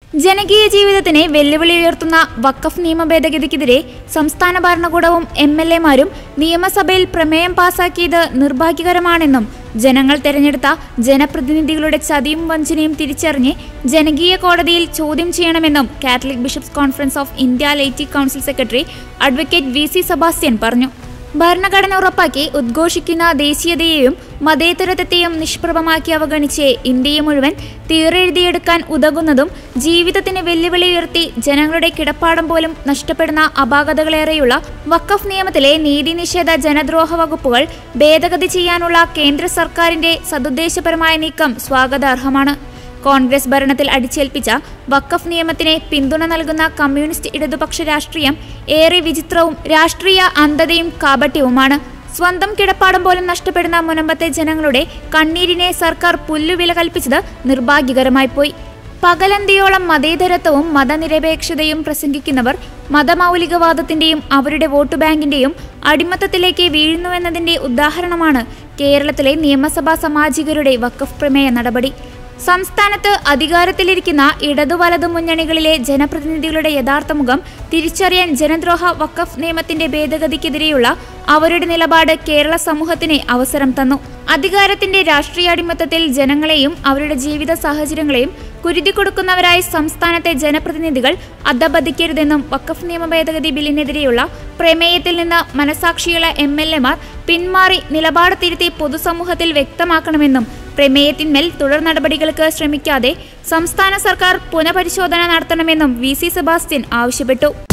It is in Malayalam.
ജനകീയ ജീവിതത്തിന് വെല്ലുവിളി ഉയർത്തുന്ന വഖഫ് നിയമ ഭേദഗതിക്കെതിരെ സംസ്ഥാന ഭരണകൂടവും എം എൽ എമാരും നിയമസഭയിൽ പ്രമേയം പാസാക്കിയത് നിർഭാഗ്യകരമാണെന്നും ജനങ്ങൾ തെരഞ്ഞെടുത്ത ജനപ്രതിനിധികളുടെ ചതിയും വഞ്ചനയും തിരിച്ചറിഞ്ഞ് ജനകീയ കോടതിയിൽ ചോദ്യം ചെയ്യണമെന്നും Catholic Bishops Conference of India laity council secretary advocate V C Sebastian പറഞ്ഞു ഭരണഘടന ഉറപ്പാക്കി ഉദ്ഘോഷിക്കുന്ന ദേശീയതയെയും മതേതരത്വത്തെയും നിഷ്പ്രഭമാക്കി അവഗണിച്ച് ഇന്ത്യയെ മുഴുവൻ തീറെഴുതിയെടുക്കാൻ ഉതകുന്നതും ജീവിതത്തിന് വെല്ലുവിളി ഉയർത്തി ജനങ്ങളുടെ കിടപ്പാടം പോലും നഷ്ടപ്പെടുന്ന അപാകതകളേറെയുള്ള വഖഫ് നിയമത്തിലെ നീതിനിഷേധ ജനദ്രോഹ വകുപ്പുകൾ ഭേദഗതി ചെയ്യാനുള്ള കേന്ദ്ര സർക്കാരിന്റെ സതുദ്ദേശപരമായ നീക്കം സ്വാഗതാർഹമാണ് കോൺഗ്രസ് ഭരണത്തിൽ അടിച്ചേൽപ്പിച്ച വഖഫ് നിയമത്തിന് പിന്തുണ നൽകുന്ന കമ്മ്യൂണിസ്റ്റ് ഇടതുപക്ഷ രാഷ്ട്രീയം ഏറെ വിചിത്രവും രാഷ്ട്രീയ അന്ധതയും കാപട്യവുമാണ് സ്വന്തം കിടപ്പാടം പോലും നഷ്ടപ്പെടുന്ന മുനമ്പത്തെ ജനങ്ങളുടെ കണ്ണീരിനെ സർക്കാർ പുല്ലുവില കൽപ്പിച്ചത് നിർഭാഗ്യകരമായി പോയി പകലന്തിയോളം മതേതരത്വവും മതനിരപേക്ഷതയും പ്രസംഗിക്കുന്നവർ മതമൗലികവാദത്തിന്റെയും അവരുടെ വോട്ട് ബാങ്കിന്റെയും അടിമത്തത്തിലേക്ക് വീഴുന്നുവെന്നതിന്റെ ഉദാഹരണമാണ് കേരളത്തിലെ നിയമസഭാ സാമാജികരുടെ വഖഫ് പ്രമേയ നടപടി സംസ്ഥാനത്ത് അധികാരത്തിലിരിക്കുന്ന ഇടതു വലതു മുന്നണികളിലെ ജനപ്രതിനിധികളുടെ യഥാർത്ഥ മുഖം തിരിച്ചറിയാൻ ജനദ്രോഹ വഖഫ് നിയമത്തിന്റെ ഭേദഗതിക്കെതിരെയുള്ള അവരുടെ നിലപാട് കേരള സമൂഹത്തിന് അവസരം തന്നു അധികാരത്തിന്റെ രാഷ്ട്രീയാടിമത്തത്തിൽ ജനങ്ങളെയും അവരുടെ ജീവിത സാഹചര്യങ്ങളെയും കുരുതി കൊടുക്കുന്നവരായി സംസ്ഥാനത്തെ ജനപ്രതിനിധികൾ അധപതിക്കരുതെന്നും വഖഫ് നിയമ ഭേദഗതി ബില്ലിനെതിരെയുള്ള പ്രമേയത്തിൽ നിന്ന് മനസാക്ഷിയുള്ള എം എൽ എമാർ പിന്മാറി നിലപാട് തിരുത്തി പൊതുസമൂഹത്തിൽ വ്യക്തമാക്കണമെന്നും പ്രമേയത്തിന്മേൽ തുടർ നടപടികൾക്ക് ശ്രമിക്കാതെ സംസ്ഥാന സർക്കാർ പുനഃപരിശോധന നടത്തണമെന്നും വി സി സെബാസ്റ്റ്യൻ ആവശ്യപ്പെട്ടു